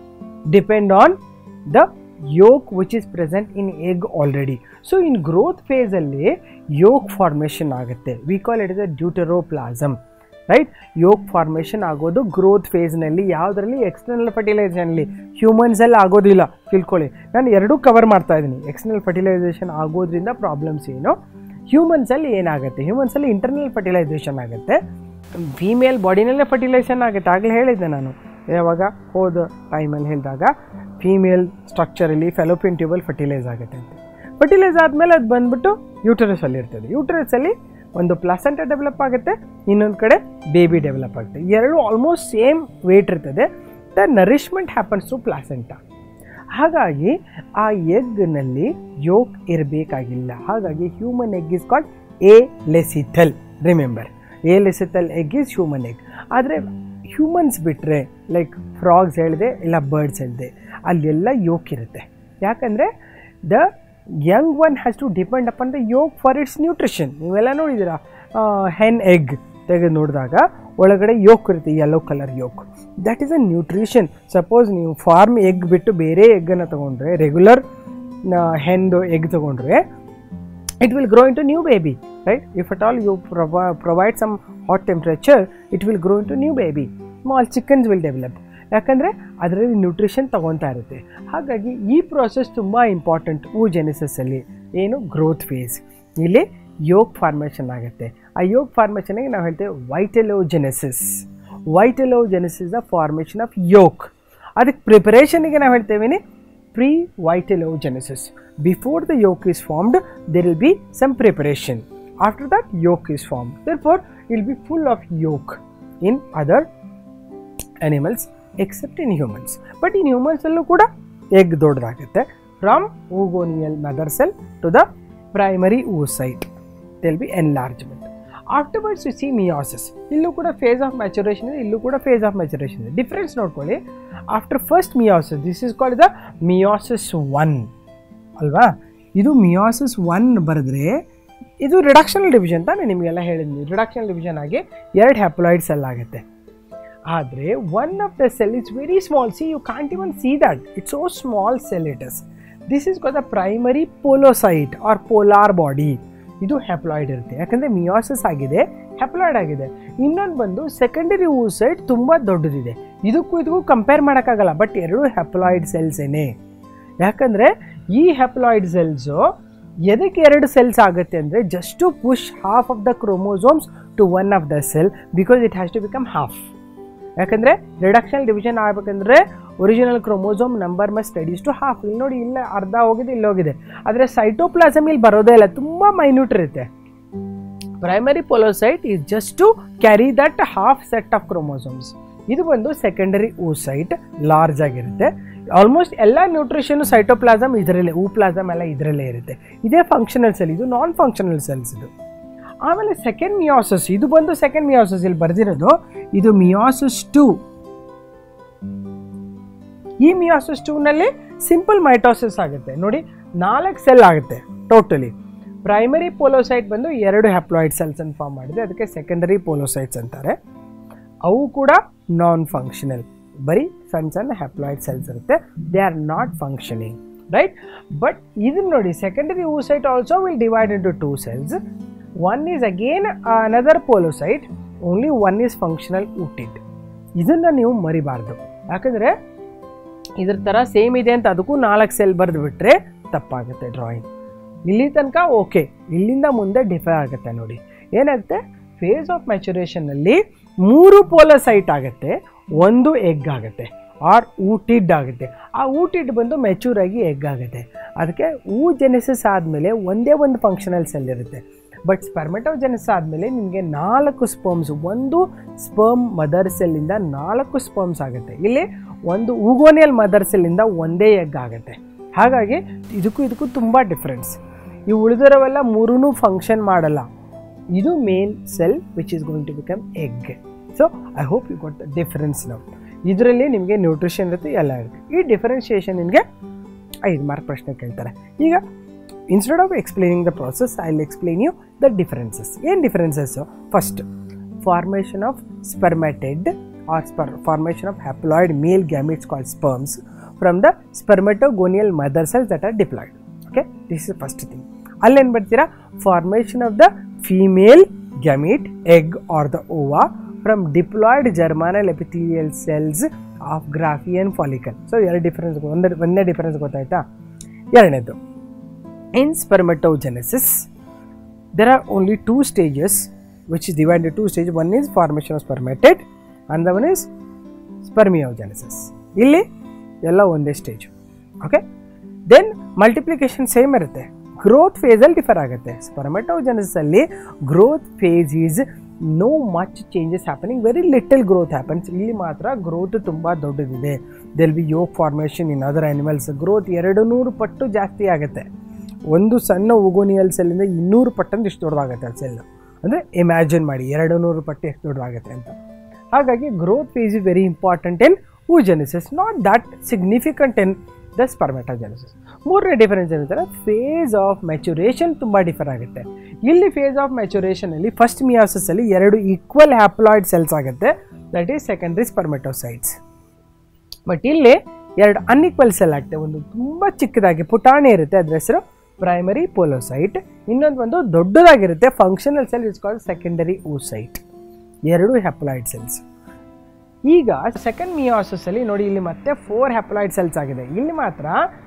S2: depend on the yolk which is present in egg already. So in growth phase ಅಲ್ಲಿ yolk formation ಆಗುತ್ತೆ we call it is a deuteroplasm right yolk formation ಆಗೋದು growth ಫೇಸ್ನಲ್ಲಿ ಯಾವುದರಲ್ಲಿ external ಫರ್ಟಿಲೈಸೇಷನಲ್ಲಿ ಹ್ಯೂಮನ್ಸಲ್ಲಿ ಆಗೋದಿಲ್ಲ ತಿಳ್ಕೊಳ್ಳಿ ನಾನು ಎರಡೂ cover ಮಾಡ್ತಾ ಇದ್ದೀನಿ ಎಕ್ಸ್ಟರ್ನಲ್ ಫರ್ಟಿಲೈಸೇಷನ್ ಆಗೋದ್ರಿಂದ ಪ್ರಾಬ್ಲಮ್ಸ್ ಏನು ಹ್ಯೂಮನ್ಸಲ್ಲಿ ಏನಾಗುತ್ತೆ ಹ್ಯೂಮನ್ಸಲ್ಲಿ ಇಂಟರ್ನಲ್ ಫರ್ಟಿಲೈಸೇಷನ್ ಆಗುತ್ತೆ ಫೀಮೇಲ್ ಬಾಡಿನಲ್ಲೇ ಫರ್ಟಿಲೈಸೇಷನ್ ಆಗುತ್ತೆ ಆಗಲೇ ಹೇಳಿದ್ದೆ ನಾನು ಯಾವಾಗ ಹೋದ ಟೈಮಲ್ಲಿ ಹೇಳಿದಾಗ ಫೀಮೇಲ್ ಸ್ಟ್ರಕ್ಚರಲ್ಲಿ ಫೆಲೋಪಿಯನ್ ಟ್ಯೂಬಲ್ ಫರ್ಟಿಲೈಸ್ ಆಗುತ್ತೆ ಅಂತ ಫರ್ಟಿಲೈಸ್ ಆದಮೇಲೆ ಅದು ಬಂದ್ಬಿಟ್ಟು ಯೂಟರಸಲ್ಲಿ ಇರ್ತದೆ ಯೂಟರಸಲ್ಲಿ ಒಂದು ಪ್ಲಾಸೆಂಟ ಡೆವಲಪ್ ಆಗುತ್ತೆ ಇನ್ನೊಂದು ಕಡೆ ಬೇಬಿ ಡೆವಲಪ್ ಆಗುತ್ತೆ ಎರಡು ಆಲ್ಮೋಸ್ಟ್ ಸೇಮ್ ವೇಟ್ ಇರ್ತದೆ the nourishment happens to placenta ಹಾಗಾಗಿ ಆ ಎಗ್ನಲ್ಲಿ ಯೋಕ್ ಇರಬೇಕಾಗಿಲ್ಲ ಹಾಗಾಗಿ human egg is called alecithal remember alecithal egg is human egg ಆದರೆ ಹ್ಯೂಮನ್ಸ್ ಬಿಟ್ಟರೆ ಲೈಕ್ ಫ್ರಾಗ್ಸ್ ಹೇಳಿದೆ ಇಲ್ಲ ಬರ್ಡ್ಸ್ ಹೇಳಿದೆ ಅಲ್ಲೆಲ್ಲ ಯೋಕ್ ಇರುತ್ತೆ ಯಾಕಂದರೆ the young one has to depend upon the yolk for its nutrition ನೀವೆಲ್ಲ ನೋಡಿದ್ದೀರಾ ಹೆನ್ ಎಗ್ ತೆಗೆದು ನೋಡಿದಾಗ ಒಳಗಡೆ ಯೋಕ್ ಇರುತ್ತೆ yellow colour yolk that is a nutrition suppose ನೀವು ಫಾರ್ಮ್ ಎಗ್ ಬಿಟ್ಟು ಬೇರೆ ಎಗ್ಗನ್ನು ತೊಗೊಂಡ್ರೆ ರೆಗ್ಯುಲರ್ ಹೆಂದು ಎಗ್ ತೊಗೊಂಡ್ರೆ it will grow into new baby right if at all you provi- provide some hot temperature it will grow into new baby small chickens will develop ಯಾಕಂದರೆ ಅದರಲ್ಲಿ nutrition ತೊಗೊತಾ ಇರುತ್ತೆ ಹಾಗಾಗಿ ಈ ಪ್ರೋಸೆಸ್ ತುಂಬ ಇಂಪಾರ್ಟೆಂಟ್ ಹೂ ಜೆನಿಸಸ್ಸಲ್ಲಿ ಏನು growth face ಇಲ್ಲಿ ಯೋಗ್ formation ಆಗುತ್ತೆ ಆ ಯೋಗ್ ಫಾರ್ಮೇಷನ್ಗೆ ನಾವು ಹೇಳ್ತೇವೆ vitellogenesis vitellogenesis the formation of yolk ಅದಕ್ಕೆ ಪ್ರಿಪರೇಷನಿಗೆ ನಾವು ಹೇಳ್ತೇವೆ pre vitellogenesis before the yolk is formed there will be some preparation after that yolk is formed therefore it will be full of yolk in other animals except in humans but in humans ಅಲ್ಲೂ ಕೂಡ egg ದೊಡ್ಡದಾಗುತ್ತೆ from oogonal mother cell to the primary oocyte there will be enlargement afterwards you see meiosis ಇಲ್ಲೂ ಕೂಡ phase of maturation ಇದೆ ಇಲ್ಲೂ ಕೂಡ phase of maturation ಇದೆ difference ನೋಡ್ಕೊಳ್ಳಿ after first meiosis this is called the meiosis one ಅಲ್ವಾ ಇದು ಮಿಯಾಸಿಸ್ one ಬರೆದ್ರೆ ಇದು ರಿಡಕ್ಷನಲ್ ಡಿವಿಷನ್ ತಾನೇ ನಿಮಗೆಲ್ಲ ಹೇಳಿದ್ವಿ ರಿಡಕ್ಷನಲ್ ಡಿವಿಷನ್ ಆಗಿ ಎರಡು ಹ್ಯಾಪ್ಲಾಯ್ಡ್ ಸೆಲ್ ಆಗುತ್ತೆ ಆದರೆ one of the cell is very small see you can't even see that it's so small cell it is this is call the primary polocyte or polar body ಇದು haploid ಇರುತ್ತೆ ಯಾಕಂದರೆ ಮಿಯಾಸಿಸ್ ಆಗಿದೆ haploid ಆಗಿದೆ ಇನ್ನೊಂದು ಬಂದು secondary ಊಸೈಡ್ ತುಂಬ ದೊಡ್ಡದಿದೆ ಇದಕ್ಕೂ ಇದಕ್ಕೂ ಕಂಪೇರ್ ಮಾಡೋಕ್ಕಾಗಲ್ಲ ಬಟ್ ಎರಡು ಹ್ಯಾಪ್ಲಾಯ್ಡ್ ಸೆಲ್ಸೇನೆ ಯಾಕಂದರೆ ಈ ಹ್ಯಾಪ್ಲಾಯ್ಡ್ ಸೆಲ್ಸು ಎದಕ್ಕೆ ಎರಡು ಸೆಲ್ಸ್ ಆಗುತ್ತೆ ಅಂದರೆ just to push half of the chromosomes to one of the cell because it has to become half ಯಾಕಂದರೆ ರಿಡಕ್ಷನ್ ಡಿವಿಷನ್ ಆಗಬೇಕಂದ್ರೆ original chromosome number must reduce to half ಇಲ್ಲಿ ನೋಡಿ ಇಲ್ಲ ಅರ್ಧ ಹೋಗಿದೆ ಇಲ್ಲಿ ಹೋಗಿದೆ ಆದರೆ ಸೈಟೋಪ್ಲಾಸಮ್ ಇಲ್ಲಿ ಬರೋದೇ ಇಲ್ಲ ತುಂಬ ಮೈನ್ಯೂಟ್ ಇರುತ್ತೆ primary polocyte is just to carry that half set of chromosomes ಇದು ಬಂದು ಸೆಕೆಂಡರಿ ಊಸೈಟ್ ಲಾರ್ಜ್ ಆಗಿರುತ್ತೆ ಆಲ್ಮೋಸ್ಟ್ ಎಲ್ಲ ನ್ಯೂಟ್ರಿಷನ್ ಸೈಟೋಪ್ಲಾಸಮ್ ಇದರಲ್ಲೇ ಹೂ ಪ್ಲಾಸಮ್ ಎಲ್ಲ ಇದರಲ್ಲೇ ಇರುತ್ತೆ ಇದೇ ಫಂಕ್ಷನಲ್ ಸೆಲ್ ಇದು ನಾನ್ ಫಂಕ್ಷನಲ್ ಸೆಲ್ಸ್ ಇದು ಆಮೇಲೆ ಸೆಕೆಂಡ್ ಮಿಯಾಸಸ್ ಇದು ಬಂದು ಸೆಕೆಂಡ್ ಮಿಯಾಸಸ್ ಇಲ್ಲಿ ಬರ್ದಿರೋದು ಇದು ಮಿಯಾಸಸ್ ಟೂ ಈ ಮಿಯಾಸಸ್ ಟೂನಲ್ಲಿ ಸಿಂಪಲ್ ಮೈಟೋಸಿಸ್ ಆಗುತ್ತೆ ನೋಡಿ ನಾಲ್ಕು ಸೆಲ್ ಆಗುತ್ತೆ ಟೋಟಲಿ ಪ್ರೈಮರಿ ಪೋಲೋಸೈಟ್ ಬಂದು ಎರಡು ಹ್ಯಾಪ್ಲಾಯ್ಡ್ ಸೆಲ್ಸ್ ಅನ್ನು ಫಾರ್ಮ್ ಮಾಡಿದೆ ಅದಕ್ಕೆ ಸೆಕೆಂಡರಿ ಪೋಲೋಸೈಟ್ಸ್ ಅಂತಾರೆ ಅವು ಕೂಡ ನಾನ್ ಫಂಕ್ಷನಲ್ ಬರೀ ಸಣ್ಣ ಸಣ್ಣ ಹ್ಯಾಪ್ಲಾಯ್ಡ್ ಸೆಲ್ಸ್ ಇರುತ್ತೆ they are not functioning right but ಇದನ್ನ ನೋಡಿ secondary oocyte also will divide into two cells one is again another polocyte only one is functional ootid ಇದನ್ನು ನೀವು ಮರಿಬಾರ್ದು ಯಾಕಂದರೆ ಇದ್ರ ಥರ ಸೇಮ್ ಇದೆ ಅಂತ ಅದಕ್ಕೂ ನಾಲ್ಕು ಸೆಲ್ ಬರೆದು ಬಿಟ್ರೆ ತಪ್ಪಾಗುತ್ತೆ ಡ್ರಾಯಿಂಗ್ ಇಲ್ಲಿ ತನಕ ಓಕೆ ಇಲ್ಲಿಂದ ಮುಂದೆ ಡಿಫರ್ ಆಗುತ್ತೆ ನೋಡಿ ಏನಾಗುತ್ತೆ ಫೇಸ್ ಆಫ್ ಮ್ಯಾಚುರೇಷನಲ್ಲಿ ಮೂರು ಪೋಲಸೈಟ್ ಆಗುತ್ತೆ ಒಂದು ಎಗ್ ಆಗುತ್ತೆ ಆರ್ ಊಟಿಡ್ ಆಗುತ್ತೆ ಆ ಊಟಿಡ್ ಬಂದು ಮೆಚೂರ್ ಆಗಿ ಎಗ್ ಆಗುತ್ತೆ ಅದಕ್ಕೆ ಊ ಜೆನೆಸಿಸ್ ಆದಮೇಲೆ ಒಂದೇ ಒಂದು ಫಂಕ್ಷನಲ್ ಸೆಲ್ ಇರುತ್ತೆ ಬಟ್ ಸ್ಪರ್ಮೆಟೋಜೆನಿಸ್ ಆದಮೇಲೆ ನಿಮಗೆ ನಾಲ್ಕು ಸ್ಪರ್ಮ್ಸ್ ಒಂದು ಸ್ಪರ್ಮ್ ಮದರ್ ಸೆಲ್ಲಿಂದ ನಾಲ್ಕು ಸ್ಪರ್ಮ್ಸ್ ಆಗುತ್ತೆ ಇಲ್ಲಿ ಒಂದು ಊಗೋನಿಯಲ್ ಮದರ್ ಸೆಲ್ಲಿಂದ ಒಂದೇ ಎಗ್ ಆಗುತ್ತೆ ಹಾಗಾಗಿ ಇದಕ್ಕೂ ಇದಕ್ಕೂ ತುಂಬ ಡಿಫ್ರೆನ್ಸ್ ಈ ಉಳಿದಿರೋವೆಲ್ಲ ಮೂರೂ ಫಂಕ್ಷನ್ ಮಾಡಲ್ಲ ಇದು main cell which is going to become egg so I hope you got the difference ನಾವು ಇದರಲ್ಲಿ ನಿಮಗೆ ನ್ಯೂಟ್ರಿಷನ್ ಇರುತ್ತೆ ಎಲ್ಲ ಇರುತ್ತೆ ಈ ಡಿಫರೆನ್ಷಿಯೇಷನ್ ನಿಮಗೆ ಐದು ಮಾರ್ಕ್ ಪ್ರಶ್ನೆ ಕೇಳ್ತಾರೆ ಈಗ instead of explaining the process I will explain you the differences ಏನು differences first formation of spermatid or sperm formation of haploid male gametes called sperms from the spermatogonial mother cells that are diploid okay this is first thing ಅಲ್ಲೇನು ಬರ್ತೀರಾ formation of the female gamete egg or the ova from diploid germinal epithelial cells of graafian follicle so ಎರಡು difference ಒಂದೇ ಒಂದೇ difference ಗೊತ್ತಾಯ್ತಾ ಎರಡನೇದು ಇನ್ ಸ್ಪರ್ಮೆಟೋಜೆನೆಸಿಸ್ there are only two stages which is divided into two stages one is formation of spermatid and the one is spermiogenesis ಇಲ್ಲಿ ಎಲ್ಲ ಒಂದೇ stage okay then multiplication same ಇರುತ್ತೆ growth ಫೇಸಲ್ಲಿ ಡಿಫರ್ ಆಗುತ್ತೆ ಸ್ಪರ್ಮೆಟೋಜೆನೆಸಿಸ್ ಅಲ್ಲಿ growth phase is no much changes happening very little growth happens ಇಲ್ಲಿ ಮಾತ್ರ growth ತುಂಬ ದೊಡ್ಡದಿದೆ there'll be yolk formation in other animals growth ಎರಡು ನೂರು ಪಟ್ಟು ಜಾಸ್ತಿ ಆಗುತ್ತೆ ಒಂದು ಸಣ್ಣ ಉಗೋನಿಯಲ್ ಸೆಲ್ಲಿಂದ ಇನ್ನೂರು ಪಟ್ಟಂದು ಇಷ್ಟು ದೊಡ್ಡದಾಗುತ್ತೆ ಆ ಸೆಲ್ ಅಂದರೆ ಇಮ್ಯಾಜಿನ್ ಮಾಡಿ ಎರಡು ನೂರು ಪಟ್ಟು ಎಷ್ಟು ದೊಡ್ಡದಾಗುತ್ತೆ ಅಂತ ಹಾಗಾಗಿ growth phase is very important in oogenesis not that significant in the spermatogenesis ಮೂರನೇ ಡಿಫರೆನ್ಸ್ ಏನಂತಾರೆ ಫೇಸ್ ಆಫ್ ಮೆಚುರೇಷನ್ ತುಂಬ ಡಿಫರ್ ಆಗುತ್ತೆ ಇಲ್ಲಿ ಫೇಸ್ ಆಫ್ ಮೆಚುರೇಷನಲ್ಲಿ ಫಸ್ಟ್ ಮಿಯಾಸಸ್ಸಲ್ಲಿ ಎರಡು ಈಕ್ವಲ್ ಹ್ಯಾಪ್ಲಾಯ್ಡ್ ಸೆಲ್ಸ್ ಆಗುತ್ತೆ that is secondary spermatocytes but ಇಲ್ಲಿ ಎರಡು ಅನ್ಇಕ್ವಲ್ ಸೆಲ್ ಆಗುತ್ತೆ ಒಂದು ತುಂಬ ಚಿಕ್ಕದಾಗಿ ಪುಟಾಣಿ ಇರುತ್ತೆ ಅದ್ರ ಹೆಸರು ಪ್ರೈಮರಿ ಪೋಲೋಸೈಟ್ ಇನ್ನೊಂದು ಒಂದು ದೊಡ್ಡದಾಗಿರುತ್ತೆ functional cell is called secondary oocyte ಎರಡು ಹ್ಯಾಪ್ಲಾಯ್ಡ್ ಸೆಲ್ಸ್ ಈಗ ಸೆಕೆಂಡ್ ಮಿಯಾಸಸ್ ಅಲ್ಲಿ ನೋಡಿ ಇಲ್ಲಿ ಮತ್ತೆ ಫೋರ್ ಹ್ಯಾಪ್ಲಾಯ್ಡ್ ಸೆಲ್ಸ್ ಆಗಿದೆ ಇಲ್ಲಿ ಮಾತ್ರ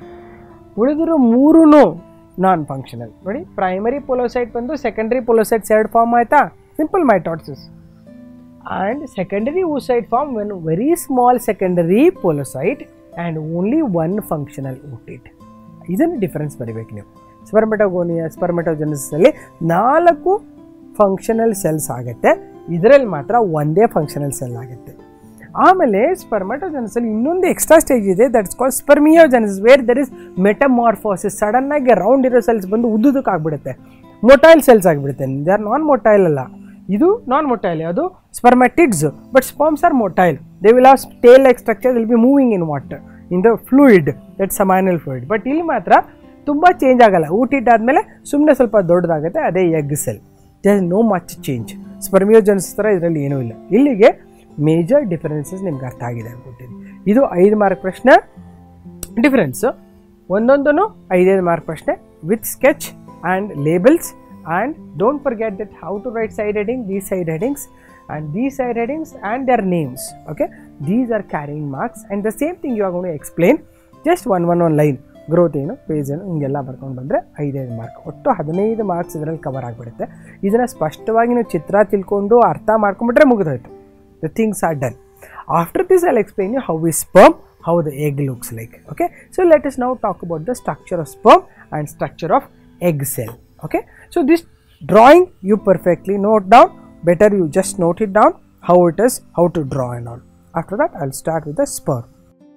S2: ಉಳಿದಿರೋ ಮೂರೂ ನಾನ್ ಫಂಕ್ಷನಲ್ ನೋಡಿ ಪ್ರೈಮರಿ ಪೋಲೋಸೈಟ್ ಬಂದು ಸೆಕೆಂಡರಿ ಪೋಲೋಸೈಟ್ಸ್ ಎರಡು ಫಾರ್ಮ್ ಆಯ್ತಾ simple mitosis and secondary oocyte form when very small secondary polocyte and only one functional oocyte ಇದನ್ನು ಡಿಫರೆನ್ಸ್ ಬರಿಬೇಕು ನೀವು ಸ್ಪರ್ಮೆಟೋಗೋನಿಯ ಸ್ಪರ್ಮೆಟೋಜೆನಿಸಲ್ಲಿ ನಾಲ್ಕು ಫಂಕ್ಷನಲ್ ಸೆಲ್ಸ್ ಆಗುತ್ತೆ ಇದರಲ್ಲಿ ಮಾತ್ರ ಒಂದೇ ಫಂಕ್ಷನಲ್ ಸೆಲ್ ಆಗುತ್ತೆ ಆಮೇಲೆ ಸ್ಪರ್ಮೆಟೋಜೆನಿಸಲ್ಲಿ ಇನ್ನೊಂದು ಎಕ್ಸ್ಟ್ರಾ ಸ್ಟೇಜ್ ಇದೆ that's call spermiogenesis where there is metamorphosis ಸಡನ್ನಾಗಿ ರೌಂಡ್ ಇರೋ ಸೆಲ್ಸ್ ಬಂದು ಉದ್ದುದಕ್ಕೆ ಆಗ್ಬಿಡುತ್ತೆ ಮೊಟೈಲ್ ಸೆಲ್ಸ್ ಆಗಿಬಿಡುತ್ತೆ ದೇ ಆರ್ ನಾನ್ ಮೊಟೈಲ್ ಅಲ್ಲ ಇದು ನಾನ್ ಮೊಟೈಲ್ ಅದು spermatids but sperms are motile they will have tail like structure will be moving in water in the fluid that seminal fluid but ಇಲ್ಲಿ ಮಾತ್ರ ತುಂಬ change ಆಗಲ್ಲ ಊಟಿಟ್ಟಾದ್ಮೇಲೆ ಸುಮ್ಮನೆ ಸ್ವಲ್ಪ ದೊಡ್ಡದಾಗುತ್ತೆ ಅದೇ egg cell there no much change spermiogenesis ಥರ ಇದರಲ್ಲಿ ಏನೂ ಇಲ್ಲ ಇಲ್ಲಿಗೆ ಮೇಜರ್ ಡಿಫರೆನ್ಸಸ್ ನಿಮ್ಗೆ ಅರ್ಥ ಆಗಿದೆ ಅನ್ಕೊತೀನಿ ಇದು ಐದು ಮಾರ್ಕ್ ಪ್ರಶ್ನೆ ಡಿಫರೆನ್ಸು ಒಂದೊಂದೂ ಐದೈದು ಮಾರ್ಕ್ ಪ್ರಶ್ನೆ with sketch and labels and don't forget that how to write side heading these side headings and these side headings and their names okay these are carrying marks and the same thing you are gonna explain just one one one line growth ಏನು page ಏನು ಹಿಂಗೆಲ್ಲ ಬರ್ಕೊಂಡು ಬಂದರೆ ಐದೈದು mark ಒಟ್ಟು ಹದಿನೈದು marks ಇದರಲ್ಲಿ cover ಆಗಿಬಿಡುತ್ತೆ ಇದನ್ನು ಸ್ಪಷ್ಟವಾಗಿ ನೀವು ಚಿತ್ರ ತಿಳ್ಕೊಂಡು ಅರ್ಥ ಮಾಡ್ಕೊಂಬಿಟ್ರೆ ಮುಗಿದೋಯ್ತು the things are done After this, I'll explain you how is sperm, how the egg looks like. Okay, so let us now talk about the structure of sperm and structure of egg cell. Okay, so this drawing you perfectly note down. Better you just note it down how it is, how to draw and all. After that, I'll start with the sperm.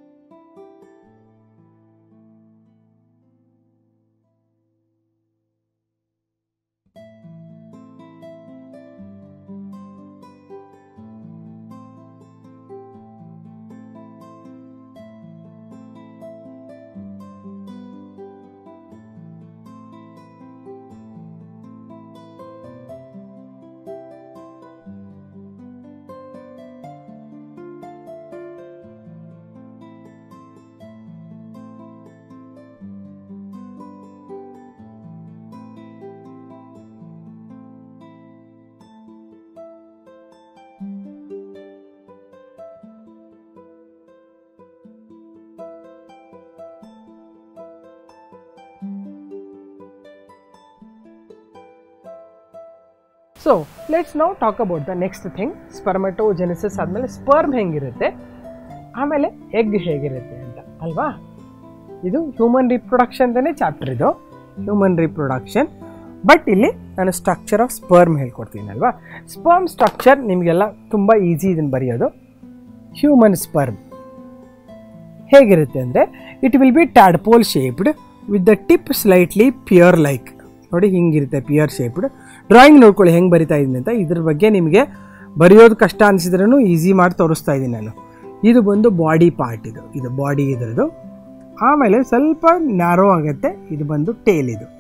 S2: So let's ನಾವು talk about the next thing spermatogenesis ಆದಮೇಲೆ sperm ಹೆಂಗಿರುತ್ತೆ ಆಮೇಲೆ egg ಹೇಗಿರುತ್ತೆ ಅಂತ ಅಲ್ವಾ ಇದು human reproduction ಅಂತಲೇ chapter ಇದು ಹ್ಯೂಮನ್ ರಿಪ್ರೊಡಕ್ಷನ್ ಬಟ್ ಇಲ್ಲಿ ನಾನು ಸ್ಟ್ರಕ್ಚರ್ ಆಫ್ ಸ್ಪರ್ಮ್ ಹೇಳ್ಕೊಡ್ತೀನಿ ಅಲ್ವಾ ಸ್ಪರ್ಮ್ ಸ್ಟ್ರಕ್ಚರ್ ನಿಮಗೆಲ್ಲ ತುಂಬ ಈಸಿ ಇದನ್ನು ಬರೆಯೋದು ಹ್ಯೂಮನ್ ಸ್ಪರ್ಮ್ ಹೇಗಿರುತ್ತೆ ಅಂದರೆ it will be tadpole shaped with the tip slightly pure like ನೋಡಿ ಹಿಂಗಿರುತ್ತೆ ಪ್ಯೂರ್ ಶೇಪ್ಡ್ ಡ್ರಾಯಿಂಗ್ ನೋಡ್ಕೊಳ್ಳಿ ಹೆಂಗೆ ಬರಿತಾ ಇದ್ದೀನಿ ಅಂತ ಇದ್ರ ಬಗ್ಗೆ ನಿಮಗೆ ಬರೆಯೋದು ಕಷ್ಟ ಅನಿಸಿದ್ರೂ ಈಸಿ ಮಾಡಿ ತೋರಿಸ್ತಾ ಇದ್ದೀನಿ ನಾನು ಇದು ಬಂದು ಬಾಡಿ ಪಾರ್ಟ್ ಇದು ಇದು ಬಾಡಿ ಇದ್ರದ್ದು ಆಮೇಲೆ ಸ್ವಲ್ಪ ನ್ಯಾರೋ ಆಗುತ್ತೆ ಇದು ಬಂದು ಟೇಲ್ ಇದು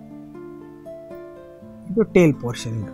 S2: ಇದು ಟೇಲ್ ಪೋರ್ಷನ್ ಇದು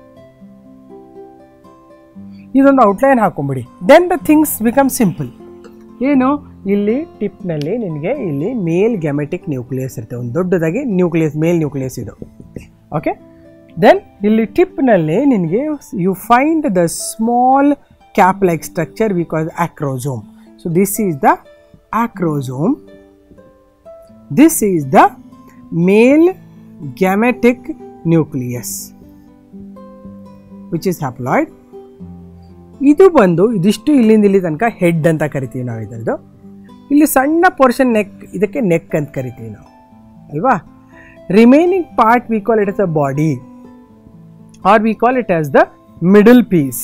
S2: ಇದೊಂದು ಔಟ್ಲೈನ್ ಹಾಕೊಂಬಿಡಿ then the things become simple ಏನು ಇಲ್ಲಿ ಟಿಪ್ನಲ್ಲಿ ನಿನಗೆ ಇಲ್ಲಿ ಮೇಲ್ ಗ್ಯಾಮೆಟಿಕ್ ನ್ಯೂಕ್ಲಿಯಸ್ ಇರುತ್ತೆ ಒಂದು ದೊಡ್ಡದಾಗಿ ನ್ಯೂಕ್ಲಿಯಸ್ ಮೇಲ್ ನ್ಯೂಕ್ಲಿಯಸ್ ಇದು ಓಕೆ ದೆನ್ ಇಲ್ಲಿ ಟಿಪ್ನಲ್ಲಿ ನಿನಗೆ you find the small cap like structure we call acrosome so this is the acrosome this is the male gametic nucleus which is haploid ಇದು ಬಂದು ಇದಿಷ್ಟು ಇಲ್ಲಿಂದ ಇಲ್ಲಿ ತನಕ ಹೆಡ್ ಅಂತ ಕರಿತೀವಿ ನಾವು ಇದರದ್ದು ಇಲ್ಲಿ ಸಣ್ಣ ಪೋರ್ಷನ್ ನೆಕ್ ಇದಕ್ಕೆ ನೆಕ್ ಅಂತ ಕರಿತೀವಿ ನಾವು ಅಲ್ವಾ remaining part we call it as a body or we call it as the middle piece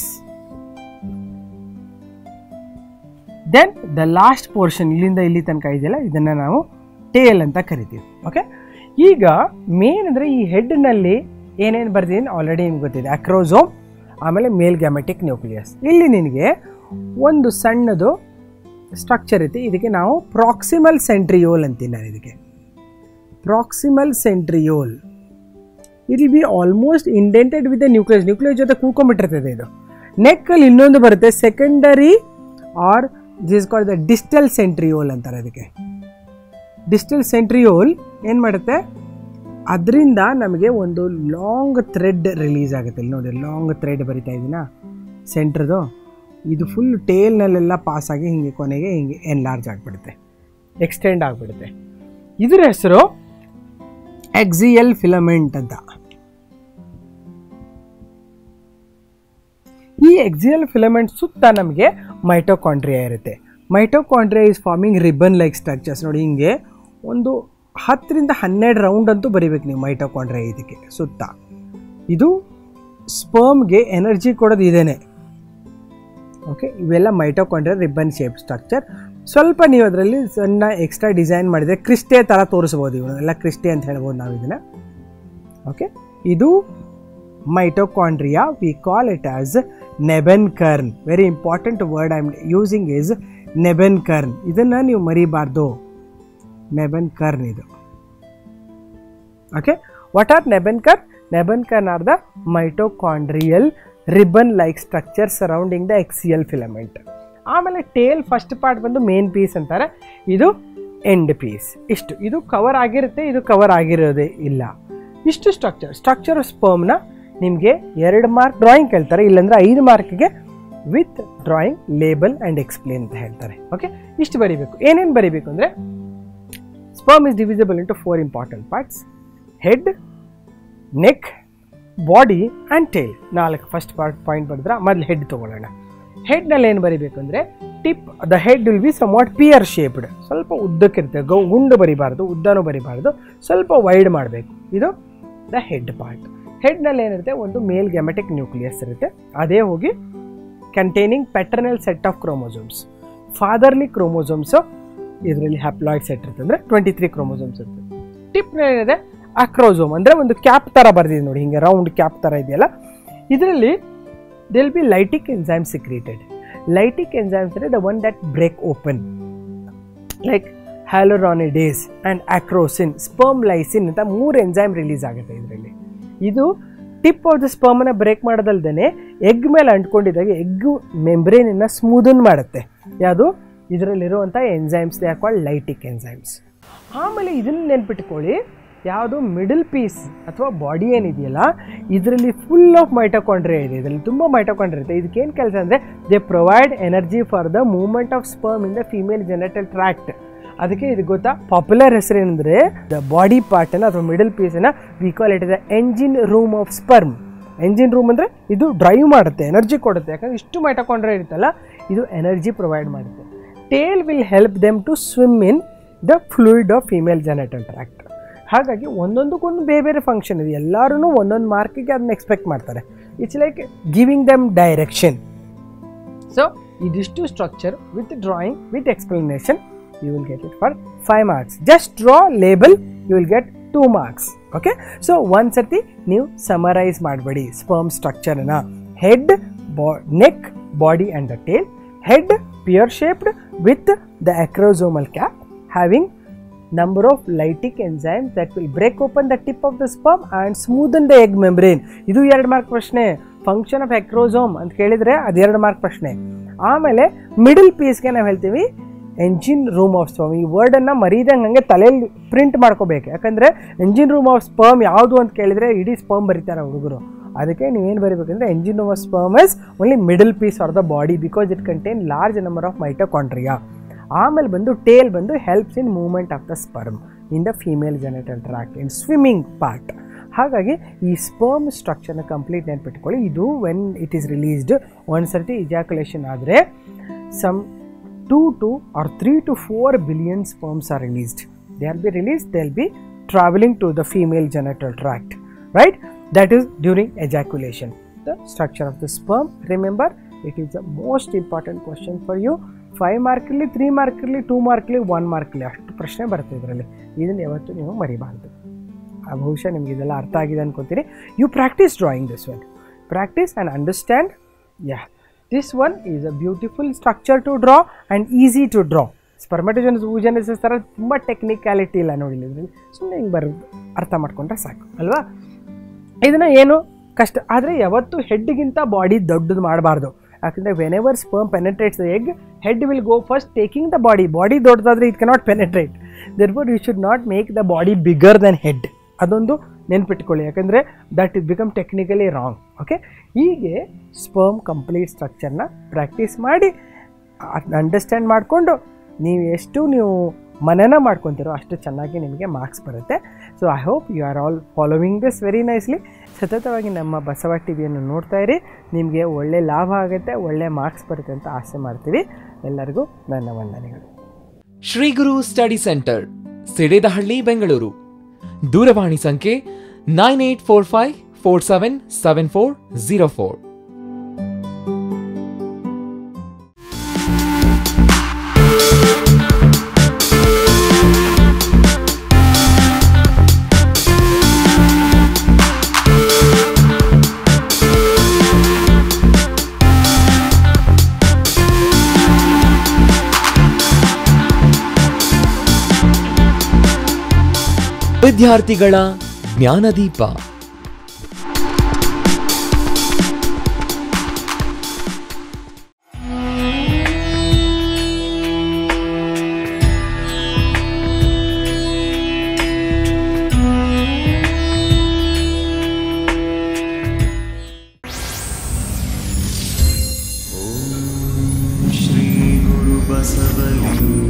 S2: then the last portion ಇಲ್ಲಿಂದ ಇಲ್ಲಿ ತನಕ ಇದೆಯಲ್ಲ ಇದನ್ನು ನಾವು ಟೇಲ್ ಅಂತ ಕರಿತೀವಿ ಓಕೆ ಈಗ ಮೇನ್ ಅಂದರೆ ಈ ಹೆಡ್ನಲ್ಲಿ ಏನೇನು ಬರ್ತೀನಿ ಆಲ್ರೆಡಿ ನಿಮ್ಗೆ ಗೊತ್ತಿದೆ ಅಕ್ರೋಸೋಮ್ ಆಮೇಲೆ ಮೇಲ್ ಗ್ಯಾಮೆಟಿಕ್ ನ್ಯೂಕ್ಲಿಯಸ್ ಇಲ್ಲಿ ನಿನಗೆ ಒಂದು ಸಣ್ಣದು ಸ್ಟ್ರಕ್ಚರ್ ಐತಿ ಇದಕ್ಕೆ ನಾವು ಪ್ರಾಕ್ಸಿಮಲ್ ಸೆಂಟ್ರಿಯೋಲ್ ಅಂತೀನಿ ನಾನು ಇದಕ್ಕೆ proximal centriole it will be almost indented with the nucleus nucleus ಜೊತೆ ಕೂತ್ಕೊಂಡ್ಬಿಟ್ಟಿರ್ತದೆ ಇದು ನೆಕ್ಕಲ್ಲಿ ಇನ್ನೊಂದು ಬರುತ್ತೆ secondary or this call the distal centriole ಅಂತಾರೆ ಅದಕ್ಕೆ ಡಿಸ್ಟಲ್ ಸೆಂಟ್ರಿಯೋಲ್ ಏನು ಮಾಡುತ್ತೆ ಅದರಿಂದ ನಮಗೆ ಒಂದು ಲಾಂಗ್ ಥ್ರೆಡ್ ರಿಲೀಸ್ ಆಗುತ್ತೆ ಇಲ್ಲಿ ನೋಡಿ ಲಾಂಗ್ ಥ್ರೆಡ್ ಬರಿತಾ ಇದ್ದೀನ ಸೆಂಟ್ರದು ಇದು ಫುಲ್ ಟೇಲ್ನಲ್ಲೆಲ್ಲ ಪಾಸ್ ಆಗಿ ಹಿಂಗೆ ಕೊನೆಗೆ ಹಿಂಗೆ ಎನ್ಲಾರ್ಜ್ ಆಗಿಬಿಡುತ್ತೆ ಎಕ್ಸ್ಟೆಂಡ್ ಆಗಿಬಿಡುತ್ತೆ ಇದ್ರ ಹೆಸರು ಎಕ್ಸಿಯಲ್ ಫಿಲಮೆಂಟ್ ಅಂತ ಈ ಎಕ್ಸಿಯಲ್ ಫಿಲಮೆಂಟ್ ಸುತ್ತ ನಮಗೆ ಮೈಟೋಕಾಂಡ್ರಿಯಾ ಇರುತ್ತೆ mitochondria is forming ribbon like structures ನೋಡಿ ಹಿಂಗೆ ಒಂದು ಹತ್ತರಿಂದ ಹನ್ನೆರಡು ರೌಂಡ್ ಅಂತೂ ಬರಿಬೇಕು ನೀವು ಮೈಟೋಕಾಂಡ್ರಿಯಾ ಇದಕ್ಕೆ ಸುತ್ತ ಇದು ಸ್ಪರ್ಮ್ಗೆ ಎನರ್ಜಿ ಕೊಡೋದು ಇದೇನೆ ಓಕೆ ಇವೆಲ್ಲ ಮೈಟೋಕಾಂಡ್ರಿಯಾ ರಿಬ್ಬನ್ ಶೇಪ್ ಸ್ಟ್ರಕ್ಚರ್ ಸ್ವಲ್ಪ ನೀವು ಅದರಲ್ಲಿ ಸಣ್ಣ ಎಕ್ಸ್ಟ್ರಾ ಡಿಸೈನ್ ಮಾಡಿದರೆ ಕ್ರಿಸ್ಟೆ ಥರ ತೋರಿಸ್ಬೋದು ಇವನ್ನೆಲ್ಲ ಕ್ರಿಸ್ಟೆ ಅಂತ ಹೇಳ್ಬೋದು ನಾವು ಇದನ್ನು ಓಕೆ ಇದು mitochondria we call it as nebenkern very important word I am using is nebenkern ಇದನ್ನು ನೀವು ಮರಿಬಾರ್ದು ನೆಬೆನ್ ಕರ್ನ್ ಇದು okay what are nebenkern nebenkern are the mitochondrial ribbon like structure surrounding the axial filament ಆಮೇಲೆ tail first part ಬಂದು main piece ಅಂತಾರೆ ಇದು end piece ಇಷ್ಟು ಇದು ಕವರ್ ಆಗಿರುತ್ತೆ ಇದು ಕವರ್ ಆಗಿರೋದೇ ಇಲ್ಲ ಇಷ್ಟು ಸ್ಟ್ರಕ್ಚರ್ ಸ್ಟ್ರಕ್ಚರ್ ಆಫ್ ಸ್ಪರ್ಮ್ನ ನಿಮಗೆ ಎರಡು ಮಾರ್ಕ್ ಡ್ರಾಯಿಂಗ್ ಕೇಳ್ತಾರೆ ಇಲ್ಲಾಂದ್ರೆ ಐದು ಮಾರ್ಕ್ಗೆ with drawing label and explain ಅಂತ ಹೇಳ್ತಾರೆ ಓಕೆ ಇಷ್ಟು ಬರೀಬೇಕು ಏನೇನು ಬರೀಬೇಕು ಅಂದರೆ sperm is divisible into four important parts head neck body and tail ನಾಲ್ಕು ಫಸ್ಟ್ ಪಾರ್ಟ್ ಪಾಯಿಂಟ್ ಬರೆದ್ರೆ ಮೊದಲು ಹೆಡ್ ತೊಗೊಳ್ಳೋಣ ಹೆಡ್ನಲ್ಲಿ ಏನು ಬರಿಬೇಕು ಅಂದರೆ tip the head will be somewhat pear shaped ಸ್ವಲ್ಪ ಉದ್ದಕ್ಕಿರುತ್ತೆ ಗೌ ಗುಂಡು ಬರಿಬಾರ್ದು ಉದ್ದನೂ ಬರಿಬಾರ್ದು ಸ್ವಲ್ಪ ವೈಡ್ ಮಾಡಬೇಕು ಇದು ದ ಹೆಡ್ ಪಾರ್ಟ್ ಹೆಡ್ನಲ್ಲಿ ಏನಿರುತ್ತೆ ಒಂದು ಮೇಲ್ ಗ್ಯಾಮೆಟಿಕ್ ನ್ಯೂಕ್ಲಿಯಸ್ ಇರುತ್ತೆ ಅದೇ ಹೋಗಿ containing paternal set of chromosomes fatherly chromosomes ಇದರಲ್ಲಿ ಹ್ಯಾಪ್ಲಾಯ್ಡ್ ಸೆಟ್ ಇರುತ್ತೆ ಅಂದರೆ ಟ್ವೆಂಟಿ ತ್ರೀ ಕ್ರೋಮೋಸೋಮ್ಸ್ ಇರುತ್ತೆ ಟಿಪ್ ಏನಿದೆ ಅಕ್ರೋಸೋಮ್ ಅಂದರೆ ಒಂದು ಕ್ಯಾಪ್ ಥರ ಬರ್ದಿದೆ ನೋಡಿ ಹಿಂಗೆ ರೌಂಡ್ ಕ್ಯಾಪ್ ಥರ ಇದೆಯಲ್ಲ ಇದರಲ್ಲಿ there'll be lytic enzyme secreted lytic enzymes ಅಂದರೆ the one that break open like hyaluronidase and acrosin sperm lysin ಅಂತ ಮೂರು ಎನ್ಸೈಮ್ ರಿಲೀಸ್ ಆಗುತ್ತೆ ಇದರಲ್ಲಿ ಇದು ಟಿಪ್ ಆಫ್ ದ ಸ್ಪರ್ಮನ್ನ ಬ್ರೇಕ್ ಮಾಡೋದಲ್ದೇ ಎಗ್ ಮೇಲೆ ಅಂಟ್ಕೊಂಡಿದ್ದಾಗ ಎಗ್ಗು ಮೆಂಬ್ರೇನನ್ನು ಸ್ಮೂದನ್ ಮಾಡುತ್ತೆ ಯಾವುದು ಇದರಲ್ಲಿರುವಂಥ enzymes they are called lytic enzymes ಆಮೇಲೆ ಇದನ್ನು ನೆನ್ಪಿಟ್ಕೊಳ್ಳಿ ಯಾವುದು ಮಿಡಲ್ ಪೀಸ್ ಅಥವಾ ಬಾಡಿ ಏನಿದೆಯಲ್ಲ ಇದರಲ್ಲಿ ಫುಲ್ ಆಫ್ ಮೈಟೋಕಾಂಡ್ರಿಯಾ ಇದೆ ಇದರಲ್ಲಿ ತುಂಬ ಮೈಟೋಕಾಂಡ್ರಿಯಾ ಇರುತ್ತೆ ಇದಕ್ಕೇನು ಕೆಲಸ ಅಂದರೆ they provide energy for the movement of sperm in the female genital tract ಅದಕ್ಕೆ ಇದು ಗೊತ್ತಾ ಪಾಪ್ಯುಲರ್ ಹೆಸರೇನೆಂದರೆ ದ ಬಾಡಿ ಪಾರ್ಟನ್ನು ಅಥವಾ ಮಿಡಲ್ ಪೀಸನ್ನು we call it the engine room of sperm engine room ಅಂದರೆ ಇದು ಡ್ರೈವ್ ಮಾಡುತ್ತೆ ಎನರ್ಜಿ ಕೊಡುತ್ತೆ ಯಾಕಂದರೆ ಇಷ್ಟು ಮೈಟೋಕಾಂಡ್ರಿಯಾ ಇರುತ್ತಲ್ಲ ಇದು ಎನರ್ಜಿ ಪ್ರೊವೈಡ್ ಮಾಡುತ್ತೆ tail will help them to swim in the fluid of female genital tract ಹಾಗಾಗಿ ಒಂದೊಂದಕ್ಕೊಂದು ಬೇರೆ ಬೇರೆ ಫಂಕ್ಷನ್ ಇದೆ ಎಲ್ಲರೂ ಒಂದೊಂದು ಮಾರ್ಕಿಗೆ ಅದನ್ನ ಎಕ್ಸ್ಪೆಕ್ಟ್ ಮಾಡ್ತಾರೆ it's like giving them direction so ಇದಿಷ್ಟು structure with drawing with explanation you will get it for five marks just draw label you will get two marks okay so ಒಂದು ಸರ್ತಿ ನೀವು ಸಮರೈಸ್ ಮಾಡಬೇಡಿ ಸ್ಪರ್ಮ್ ಸ್ಟ್ರಕ್ಚರನ್ನ head ಬಾ neck body and the tail head pear shaped with the acrosomal cap having number of lytic enzymes that will break open the tip of the sperm and smoothen the egg membrane ಇದು ಎರಡು mark ಪ್ರಶ್ನೆ function of ಎಕ್ರೋಸೋಮ್ ಅಂತ ಕೇಳಿದರೆ ಅದು ಎರಡು mark ಪ್ರಶ್ನೆ ಆಮೇಲೆ middle ಪೀಸ್ಗೆ ನಾವು ಹೇಳ್ತೀವಿ ಎಂಜಿನ್ ರೂಮ್ ಆಫ್ ಸ್ಪರ್ಮ್ ಈ ವರ್ಡನ್ನು ಮರೀದಂಗೆ ಹಂಗೆ ತಲೆಯಲ್ಲಿ ಪ್ರಿಂಟ್ ಮಾಡ್ಕೋಬೇಕು ಯಾಕಂದರೆ ಎಂಜಿನ್ ರೂಮ್ ಆಫ್ ಸ್ಪರ್ಮ್ ಯಾವುದು ಅಂತ ಕೇಳಿದರೆ ಇಡೀ ಸ್ಪರ್ಮ್ ಬರೀತಾರೆ ಹುಡುಗರು ಅದಕ್ಕೆ ನೀವೇನು ಬರೀಬೇಕಂದ್ರೆ engine room of sperm is only middle piece or the body because it contain large number of mitochondria ಆಮೇಲೆ ಬಂದು ಟೇಲ್ ಬಂದು helps in movement of the sperm in the female genital tract in swimming part ಹಾಗಾಗಿ ಈ sperm ಸ್ಟ್ರಕ್ಚರ್ನ complete ನೆನ್ಪಿಟ್ಕೊಳ್ಳಿ ಇದು when it is released ಒಂದು ಸರ್ತಿ ಇಜಾಕ್ಯುಲೇಷನ್ ಆದರೆ some two to or three to four billion sperms are released they are be release they will be travelling to the female genital tract right that is during ejaculation the structure of the sperm remember it is the most important question for you five ಮಾರ್ಕಲ್ಲಿ three ಮಾರ್ಕಲ್ಲಿ two ಮಾರ್ಕಲ್ಲಿ one ಮಾರ್ಕಲ್ಲಿ ಅಷ್ಟು ಪ್ರಶ್ನೆ ಬರುತ್ತೆ ಇದರಲ್ಲಿ ಇದನ್ನು ಯಾವತ್ತೂ ನೀವು ಮರಿಬಾರ್ದು ಆ ಬಹುಶಃ ನಿಮ್ಗೆ ಇದೆಲ್ಲ ಅರ್ಥ ಆಗಿದೆ ಅನ್ಕೊತೀರಿ you practice drawing this one practice and understand yeah this one is a beautiful structure to draw and easy to draw spermatogenesis oogenesis ಥರ ತುಂಬ ಟೆಕ್ನಿಕ್ಯಾಲಿಟಿ ಇಲ್ಲ ನೋಡಿ ಇದರಲ್ಲಿ ಸುಮ್ಮನೆ ಹಿಂಗೆ ಬರೋದು ಅರ್ಥ ಮಾಡ್ಕೊಂಡ್ರೆ ಸಾಕು ಅಲ್ವಾ ಇದನ್ನು ಏನು ಕಷ್ಟ ಆದರೆ ಯಾವತ್ತೂ ಹೆಡ್ಗಿಂತ ಬಾಡಿ ದೊಡ್ಡದು ಮಾಡಬಾರ್ದು ಯಾಕಂದರೆ whenever sperm penetrates the egg head will go first taking the body body ದೊಡ್ಡದಾದರೆ it cannot penetrate therefore you should not make the body bigger then head ಅದೊಂದು ನೆನ್ಪಿಟ್ಕೊಳ್ಳಿ ಯಾಕಂದರೆ that is become technically wrong okay ಹೀಗೆ sperm complete ಸ್ಟ್ರಕ್ಚರ್ನ practice ಮಾಡಿ understand ಮಾಡಿಕೊಂಡು ನೀವು ಎಷ್ಟು ನೀವು ಮನನ ಮಾಡ್ಕೊತಿರೋ ಅಷ್ಟು ಚೆನ್ನಾಗಿ ನಿಮಗೆ ಮಾರ್ಕ್ಸ್ ಬರುತ್ತೆ so I hope you are all following this very nicely ಸತತವಾಗಿ ನಮ್ಮ ಬಸವ ಟಿ ವಿಯನ್ನು ನೋಡ್ತಾ ಇರಿ ನಿಮಗೆ ಒಳ್ಳೆ ಲಾಭ ಆಗುತ್ತೆ ಒಳ್ಳೆ ಮಾರ್ಕ್ಸ್ ಬರುತ್ತೆ ಅಂತ ಆಸೆ ಮಾಡ್ತೀವಿ ಎಲ್ಲರಿಗೂ ನನ್ನ ವಂದನೆಗಳು
S1: ಶ್ರೀ ಗುರು ಸ್ಟಡಿ ಸೆಂಟರ್ ಸಿಡೇದಹಳ್ಳಿ ಬೆಂಗಳೂರು ದೂರವಾಣಿ ಸಂಖ್ಯೆ nine eight four five four seven seven four zero four ವಿದ್ಯಾರ್ಥಿಗಳ ಜ್ಞಾನದೀಪ
S3: श्रीगुरुबसवलिङ्गाय